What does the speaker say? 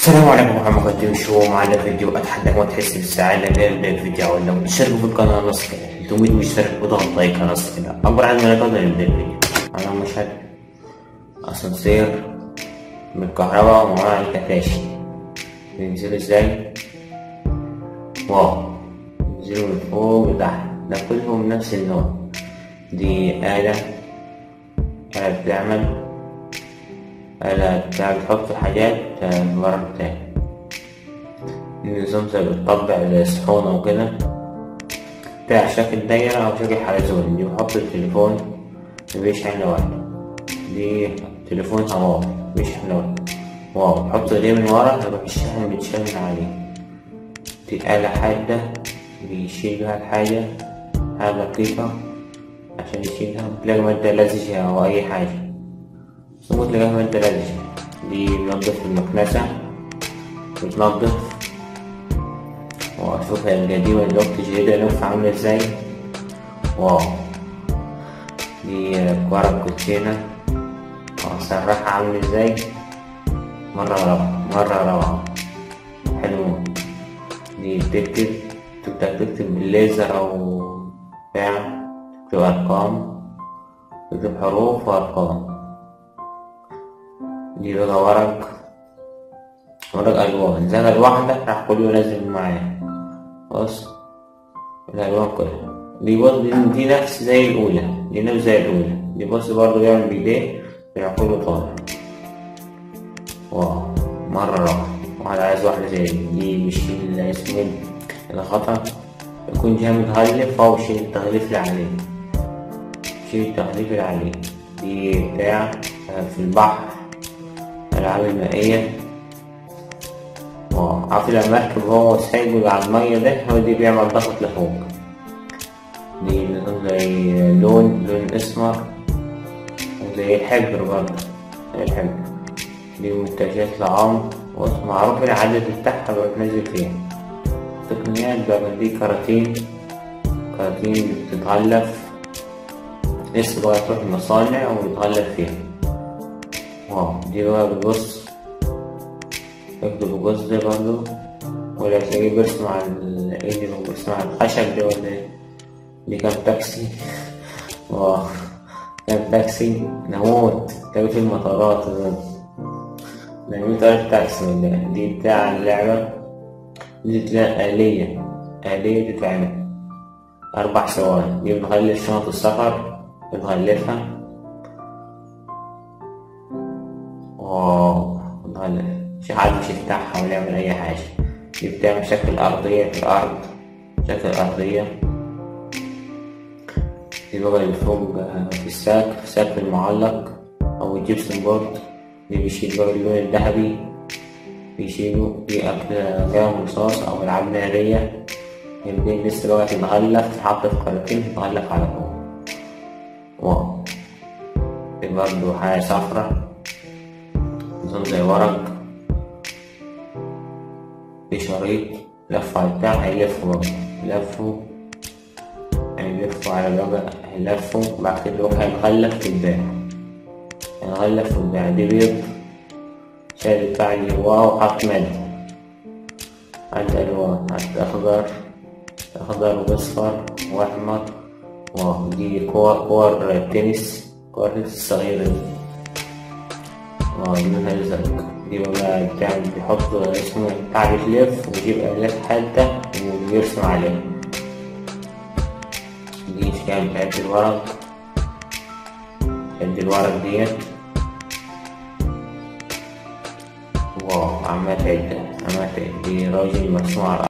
السلام عليكم ورحمة الله وبركاته شو معنا فيديو أتحدى ما تحس بالسعادة قبل الفيديو ولا تشتركوا في القناة نص كده 300 مشترك وضغط لايك نص كده أكبر عدد من اللايكات اللي يبدأ الفيديو أنا مشهد أسانسير بالكهرباء ومعاه الكتاشي بينزلوا ازاي واو بينزلوا من فوق لتحت ده كلهم نفس النوع دي آلة آلة بتعمل آلة بتاع بتحط حاجات مرة بتاعي النظام زي بتطبع الصحون وكده بتاع شكل دايرة أو شكل حلزون دي بحط التليفون بيشحن لوحده دي تليفون هواوي بيشحن لوحده واو بحط ايديه من ورا يروح الشحن بيتشال من عليه دي آلة حادة بيشيل بيها الحاجة حاجة دقيقة عشان يشيلها تلاقي مادة لزجة أو أي حاجة ثم تلاقيها مادة لزجة دي بنضف المكنسة بتنضف وأشوف هي القديمة دلوقتي الجديدة لوحة عاملة ازاي واو دي ورق كوتشينة وأسرحها عامل ازاي مرة روعة مرة روعة حلو دي بتكتب تبدأ تكتب بالليزر أو بتاع تكتب أرقام تكتب حروف وأرقام دي بقى ورق ورق ألوان زي الواحدة راح كله ينزل معايا بص الألوان كلها دي بص دي نفس زي الأولى دي نفس زي الأولى دي بص برضه بيعمل بإيديه راح كله طالع واو مرة روعة واحد عايز واحدة زي دي دي بيشيل اسمه الخطأ يكون جاي متغلف أو يشيل التغليف اللي عليه يشيل التغليف اللي عليه دي بتاع في البحر الألعاب المائية واو عارف المركب هو سايبه على المية ده هو دي بيعمل ضغط لفوق دي زي لون لون أسمر زي الحبر برضه زي الحبر دي منتجات لعام ومعروف العدد بتاعها بتنزل فيها تقنيات بقى دي كراتين كراتين بتتغلف لسه بقى تروح المصانع ويتغلف فيها واو دي بقى بتبص يكتب الجوز ده برضه ولا تلاقيه بيرسم على الايد بيرسم على الخشب ده ولا ايه دي كان تاكسي واو كان تاكسي نموت تلاقي في المطارات نعمل طريقة تاكسي ولا دي بتاع اللعبة دي تلاقي آلية آلية تتعمل أربع ثواني دي بنغلف شنط السفر بنغلفها واو بنغلف مش حد مش يفتحها ولا يعمل أي حاجة دي بتعمل شكل أرضية في الأرض شكل أرضية دي بقى اللي فوق في الساك في الساك المعلق أو الجبسون بورد اللي بيشيل بقى اللون الذهبي بيشيلوا في أقلام رصاص أو ألعاب نارية يبدأ لسه بقى تتغلف تتحط في قارتين تتغلف على فوق واو في برضه حاجة صفرا نظام زي ورق في شريط لف على البتاع هيلفوا برضه يلفوا هيلفوا على بقى هيلفوا بعد كده هيتغلف تتباع هيتغلف وتتباع دي بيض شايل البتاع اللي جواه وحط مادة عندي ألوان عندي أخضر أخضر وأصفر وأحمر ودي كور كور تنس كور تنس الصغيرة دي لونها أزرق دي بقى بتعمل بيحط اسمه بتاع بيتلف ويجيب آلات حادة ويرسم عليها دي أشكال بتاعت الورق قد الورق ديت واو عمال تعد عمال تعد دي راجل مرسوم على